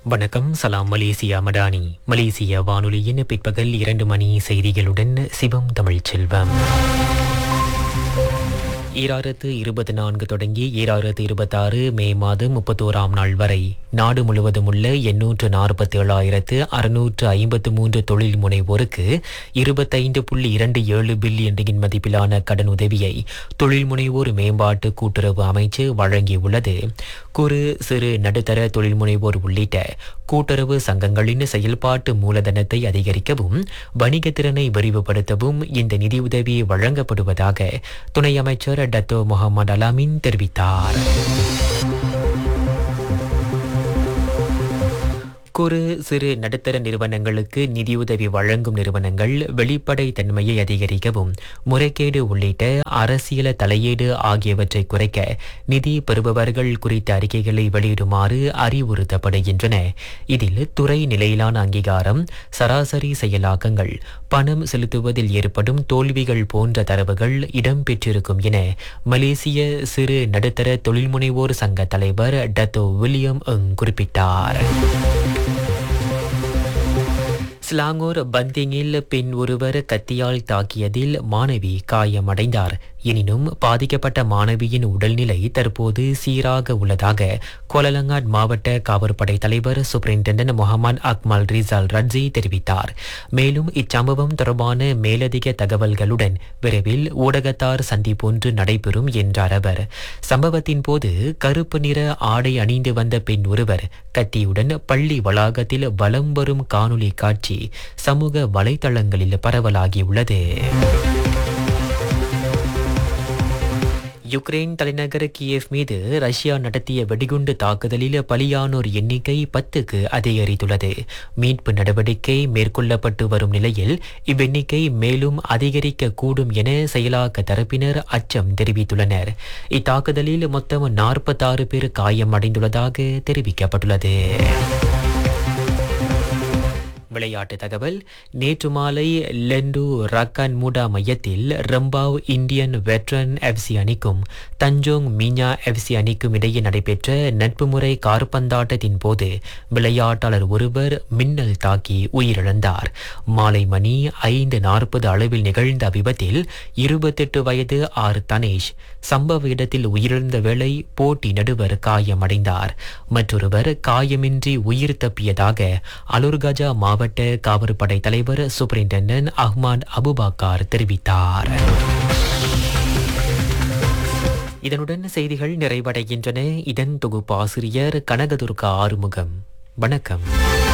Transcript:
வணக்கம் சலாம் மலேசியா மடானி மலேசிய வானொலியின் பிற்பகல் இரண்டு மணி செய்திகளுடன் சிவம் தமிழ்ச்செல்வம் ஈராயிரத்து இருபத்தி நான்கு தொடங்கி ஈராயிரத்து இருபத்தாறு மே மாதம் முப்பத்தோராம் நாள் வரை நாடு முழுவதும் உள்ள எண்ணூற்று நாற்பத்தி ஏழாயிரத்து அறுநூற்று ஐம்பத்து மூன்று தொழில் முனைவோருக்கு இருபத்தைந்து புள்ளி இரண்டு ஏழு பில்லியன் ரிங்கின் மதிப்பிலான கடன் உதவியை தொழில் முனைவோர் மேம்பாட்டு கூட்டுறவு அமைச்சு வழங்கியுள்ளது குறு சிறு நடுத்தர தொழில் முனைவோர் உள்ளிட்ட கூட்டுறவு சங்கங்களின் செயல்பாட்டு மூலதனத்தை அதிகரிக்கவும் வணிக திறனை விரிவுபடுத்தவும் இந்த நிதியுதவி வழங்கப்படுவதாக துணை அமைச்சர் டத்தோ முகமது அலாமின் தெரிவித்தார் குறு சிறு நடுத்தர நிறுவனங்களுக்கு நிதியுதவி வழங்கும் நிறுவனங்கள் வெளிப்படை தன்மையை அதிகரிக்கவும் முறைகேடு உள்ளிட்ட அரசியல தலையீடு ஆகியவற்றை குறைக்க நிதி பெறுபவர்கள் குறித்த அறிக்கைகளை வெளியிடுமாறு அறிவுறுத்தப்படுகின்றன இதில் துறை நிலையிலான அங்கீகாரம் சராசரி செயலாக்கங்கள் பணம் செலுத்துவதில் ஏற்படும் தோல்விகள் போன்ற தரவுகள் இடம்பெற்றிருக்கும் என மலேசிய சிறு நடுத்தர தொழில்முனைவோர் சங்க தலைவர் டத்தோ வில்லியம் எங் குறிப்பிட்டார் ஸ்லாங்கூர் பந்திங்கில் பெண் ஒருவர் கத்தியால் தாக்கியதில் மாணவி காயமடைந்தார் எனினும் பாதிக்கப்பட்ட மாணவியின் உடல்நிலை தற்போது சீராக உள்ளதாக கோலலங்காட் மாவட்ட காவற்படை தலைவர் superintendent Mohamad Akmal Rizal Radzi தெரிவித்தார் மேலும் இச்சம்பவம் தொடர்பான மேலதிக தகவல்களுடன் விரைவில் ஊடகத்தார் சந்திப்பொன்று நடைபெறும் என்றார் அவர் சம்பவத்தின் போது கருப்பு நிற ஆடை அணிந்து வந்த பெண் ஒருவர் கத்தியுடன் பள்ளி வளாகத்தில் வலம் வரும் காணொலி காட்சி சமூக வலைதளங்களில் பரவலாகியுள்ளது யுக்ரைன் தலைநகர் கியேவ் மீது ரஷ்யா நடத்திய வெடிகுண்டு தாக்குதலில் பலியானோர் எண்ணிக்கை பத்துக்கு அதிகரித்துள்ளது மீட்பு நடவடிக்கை மேற்கொள்ளப்பட்டு வரும் நிலையில் இவ்வெண்ணிக்கை மேலும் அதிகரிக்க கூடும் என செயலாக்க தரப்பினர் அச்சம் தெரிவித்துள்ளனர் இத்தாக்குதலில் மொத்தம் நாற்பத்தாறு பேர் காயமடைந்துள்ளதாக தெரிவிக்கப்பட்டுள்ளது விளையாட்டு தகவல் நேற்று மாலை லெண்டு ரக்கான் மூடா மையத்தில் ரம்பாவ் இந்தியன் வெட்ரன் எஃப்சி அணிக்கும் தஞ்சோங் மீனா எஃப்சி அணிக்கும் இடையே நடைபெற்ற நட்பு முறை கார்பந்தாட்டத்தின் போது விளையாட்டாளர் ஒருவர் மின்னல் தாக்கி உயிரிழந்தார் மாலை மணி ஐந்து நாற்பது அளவில் நிகழ்ந்த விபத்தில் இருபத்தெட்டு வயது ஆர் தனேஷ் சம்பவ இடத்தில் உயிரிழந்த வேளை போட்டி நடுவர் காயமடைந்தார் மற்றொருவர் காயமின்றி உயிர் தப்பியதாக அலுர்கஜா மாவட்ட காவற்படை தலைவர் சூப்பரிண்டென்டன்ட் அஹ்மத் அபுபாக்கார் தெரிவித்தார் இதனுடன் செய்திகள் நிறைவடைகின்றன இதன் தொகுப்பாசிரியர் கனகதுர்கா ஆறுமுகம் வணக்கம்